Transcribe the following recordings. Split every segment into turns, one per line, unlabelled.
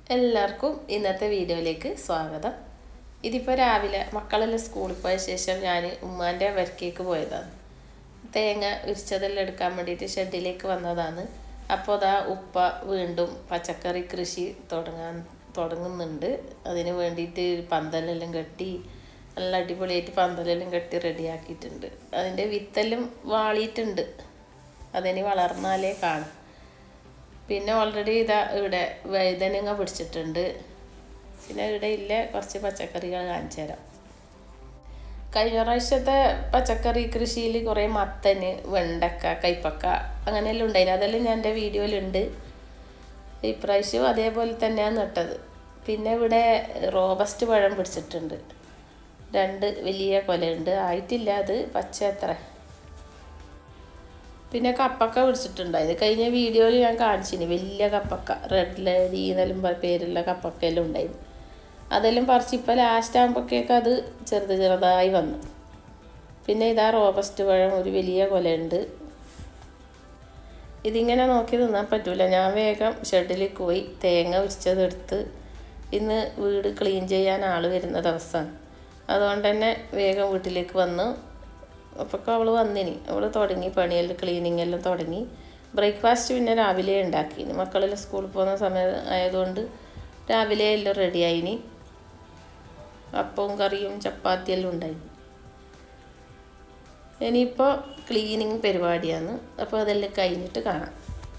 എല്ലാവർക്കും ഇന്നത്തെ വീഡിയോയിലേക്ക് സ്വാഗതം ഇതിപ്പോൾ രാവിലെ മക്കളെല്ലാം സ്കൂളിൽ പോയ ശേഷം ഞാൻ ഉമ്മാൻ്റെ വരക്കേക്ക് പോയതാണ് തേങ്ങ ഉരിച്ചതെല്ലാം എടുക്കാൻ വേണ്ടിയിട്ട് ഷെഡിലേക്ക് വന്നതാണ് അപ്പോൾ അതാ ഉപ്പ വീണ്ടും പച്ചക്കറി കൃഷി തുടങ്ങാൻ തുടങ്ങുന്നുണ്ട് അതിന് വേണ്ടിയിട്ട് പന്തലെല്ലാം കെട്ടി നല്ല അടിപൊളിയായിട്ട് പന്തലെല്ലാം കെട്ടി റെഡിയാക്കിയിട്ടുണ്ട് അതിൻ്റെ വിത്തെല്ലാം വാളിയിട്ടുണ്ട് അതിന് വളർന്നാലേ കാണും പിന്നെ ഓൾറെഡി ഇതാ ഇവിടെ വഴുതനങ്ങ പിടിച്ചിട്ടുണ്ട് പിന്നെ ഇവിടെ ഇല്ല കുറച്ച് പച്ചക്കറികൾ കാണിച്ചു തരാം കഴിഞ്ഞ പ്രാവശ്യത്തെ പച്ചക്കറി കൃഷിയിൽ കുറേ മത്തന് വെണ്ടക്ക കൈപ്പക്ക അങ്ങനെയെല്ലാം ഉണ്ടായിരുന്നു അതെല്ലാം ഞാൻ എൻ്റെ വീഡിയോയിലുണ്ട് ഇപ്രാവശ്യവും അതേപോലെ തന്നെയാണ് നട്ടത് പിന്നെ ഇവിടെ റോബസ്റ്റ് പഴം പിടിച്ചിട്ടുണ്ട് രണ്ട് വലിയ കൊലയുണ്ട് ആയിട്ടില്ല അത് പച്ച എത്ര പിന്നെ കപ്പക്ക പിടിച്ചിട്ടുണ്ടായിരുന്നു കഴിഞ്ഞ വീഡിയോയിൽ ഞാൻ കാണിച്ചിന് വലിയ കപ്പക്ക റെഡ് ലേഡി എന്നെല്ലാം പേരുള്ള കപ്പക്കയെല്ലാം ഉണ്ടായിരുന്നു അതെല്ലാം പറിച്ച് ഇപ്പോൾ ലാസ്റ്റ് ആകുമ്പോഴേക്ക് അത് ചെറുത് ചെറുതായി വന്നു പിന്നെ ഇതാ റോബസ്റ്റ് പഴം ഒരു വലിയ കൊലയുണ്ട് ഇതിങ്ങനെ നോക്കി തിന്നാൻ പറ്റൂല ഞാൻ വേഗം ഷെഡിലേക്ക് പോയി തേങ്ങ ഉരിച്ചതെടുത്ത് ഇന്ന് വീട് ക്ലീൻ ചെയ്യാൻ ആൾ വരുന്ന ദിവസമാണ് അതുകൊണ്ട് തന്നെ വേഗം വീട്ടിലേക്ക് വന്നു അപ്പോൾ അവൾ വന്നിനി അവൾ തുടങ്ങി പണിയെല്ലാം ക്ലീനിങ് എല്ലാം തുടങ്ങി ബ്രേക്ക്ഫാസ്റ്റ് പിന്നെ രാവിലെ ഉണ്ടാക്കിനി മക്കളെല്ലാം സ്കൂളിൽ പോകുന്ന സമയം ആയതുകൊണ്ട് രാവിലെ എല്ലാം റെഡിയായിനി അപ്പവും കറിയും ചപ്പാത്തിയെല്ലാം ഉണ്ടായി ഇനിയിപ്പോൾ ക്ലീനിങ് പരിപാടിയാണ് അപ്പോൾ അതെല്ലാം കഴിഞ്ഞിട്ട് കാണാം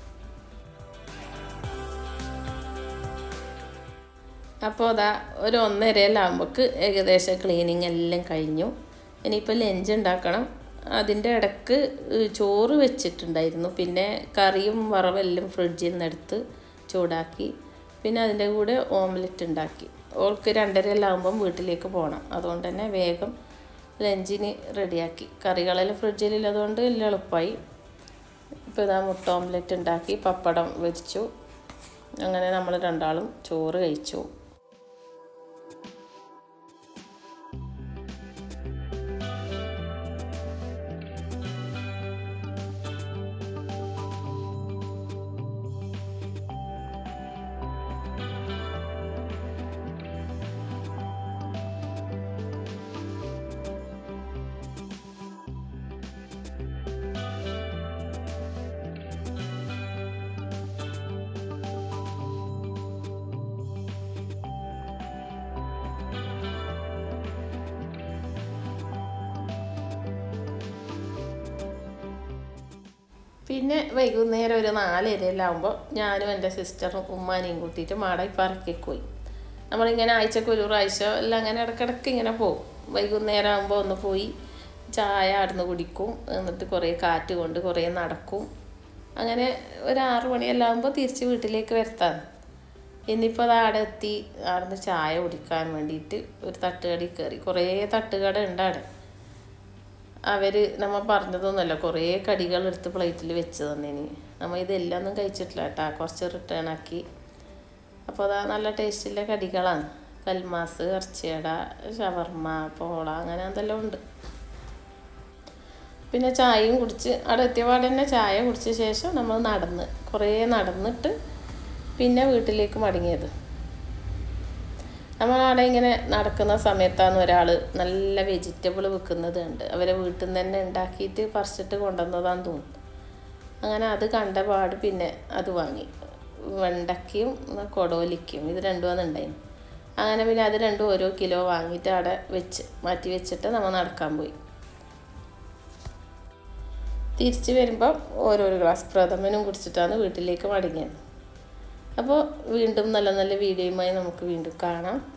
അപ്പോൾ അതാ ഒരു ഒന്നരയിലാകുമ്പോൾക്ക് ഏകദേശം ക്ലീനിങ് എല്ലാം കഴിഞ്ഞു ഇനിയിപ്പോൾ ലഞ്ച് ഉണ്ടാക്കണം അതിൻ്റെ ഇടക്ക് ചോറ് വെച്ചിട്ടുണ്ടായിരുന്നു പിന്നെ കറിയും വറവെല്ലാം ഫ്രിഡ്ജിൽ നിന്ന് എടുത്ത് ചൂടാക്കി പിന്നെ അതിൻ്റെ കൂടെ ഓംലെറ്റ് ഉണ്ടാക്കി ഓൾക്ക് രണ്ടരയെല്ലാം ആകുമ്പം വീട്ടിലേക്ക് പോകണം അതുകൊണ്ട് തന്നെ വേഗം ലഞ്ചിന് റെഡിയാക്കി കറികളെല്ലാം ഫ്രിഡ്ജിലുള്ളതുകൊണ്ട് എല്ലാം എളുപ്പമായി ഇപ്പോൾ ഇതാ മുട്ട ഓംലെറ്റ് ഉണ്ടാക്കി പപ്പടം വെച്ചു അങ്ങനെ നമ്മൾ രണ്ടാളും ചോറ് കഴിച്ചു പിന്നെ വൈകുന്നേരം ഒരു നാലരയിലാവുമ്പോൾ ഞാനും എൻ്റെ സിസ്റ്ററും ഉമ്മാനെയും കൂട്ടിയിട്ട് മാടായി പറക്കേക്ക് പോയി നമ്മളിങ്ങനെ ആഴ്ചക്ക് ഒരു പ്രാവശ്യം എല്ലാം അങ്ങനെ ഇടയ്ക്കിടയ്ക്ക് ഇങ്ങനെ പോകും വൈകുന്നേരം ആകുമ്പോൾ ഒന്ന് പോയി ചായ അവിടുന്ന് കുടിക്കും എന്നിട്ട് കുറേ കാറ്റ് കൊണ്ട് കുറേ നടക്കും അങ്ങനെ ഒരു ആറു മണിയെല്ലാം ആകുമ്പോൾ തിരിച്ച് വീട്ടിലേക്ക് വരുത്താണ് ഇന്നിപ്പോൾ അത് അവിടെ എത്തി അവിടുന്ന് ചായ കുടിക്കാൻ വേണ്ടിയിട്ട് ഒരു തട്ടുകടി കയറി കുറേ തട്ടുകട ഉണ്ട് അവിടെ അവർ നമ്മൾ പറഞ്ഞതൊന്നുമല്ല കുറേ കടികൾ എടുത്ത് പ്ലേറ്റിൽ വെച്ച് തന്നേനി നമ്മൾ ഇതെല്ലാം ഒന്നും കഴിച്ചിട്ടില്ല കേട്ടോ കുറച്ച് റിട്ടേൺ ആക്കി അപ്പോൾ അതാ നല്ല ടേസ്റ്റുള്ള കടികളാണ് കൽമാസ് ഇറച്ചിയട ഷവർമ്മ പോള അങ്ങനെ എന്തെല്ലാം ഉണ്ട് പിന്നെ ചായയും കുടിച്ച് അവിടെ എത്തിയപാട് തന്നെ ചായ കുടിച്ച ശേഷം നമ്മൾ നടന്ന് കുറേ നടന്നിട്ട് പിന്നെ വീട്ടിലേക്ക് മടങ്ങിയത് നമ്മളവിടെ ഇങ്ങനെ നടക്കുന്ന സമയത്താണ് ഒരാൾ നല്ല വെജിറ്റബിൾ വിൽക്കുന്നത് ഉണ്ട് അവരെ വീട്ടിൽ നിന്ന് തന്നെ ഉണ്ടാക്കിയിട്ട് പറിച്ചിട്ട് കൊണ്ടുവന്നതാന്ന് തോന്നുന്നു അങ്ങനെ അത് കണ്ട പാട് പിന്നെ അത് വാങ്ങി വെണ്ടയ്ക്കയും കൊടോലിക്കും ഇത് രണ്ടുമാണ് ഉണ്ടായിരുന്നു അങ്ങനെ പിന്നെ അത് രണ്ടും ഓരോ കിലോ വാങ്ങിയിട്ട് അവിടെ വെച്ച് മാറ്റി വെച്ചിട്ട് നമ്മൾ നടക്കാൻ പോയി തിരിച്ച് വരുമ്പം ഓരോരോ ഗ്ലാസ് പ്രഥമനും കുടിച്ചിട്ടാണ് വീട്ടിലേക്ക് മടങ്ങിയത് അപ്പോൾ വീണ്ടും നല്ല നല്ല വീഡിയോയുമായി നമുക്ക് വീണ്ടും കാണാം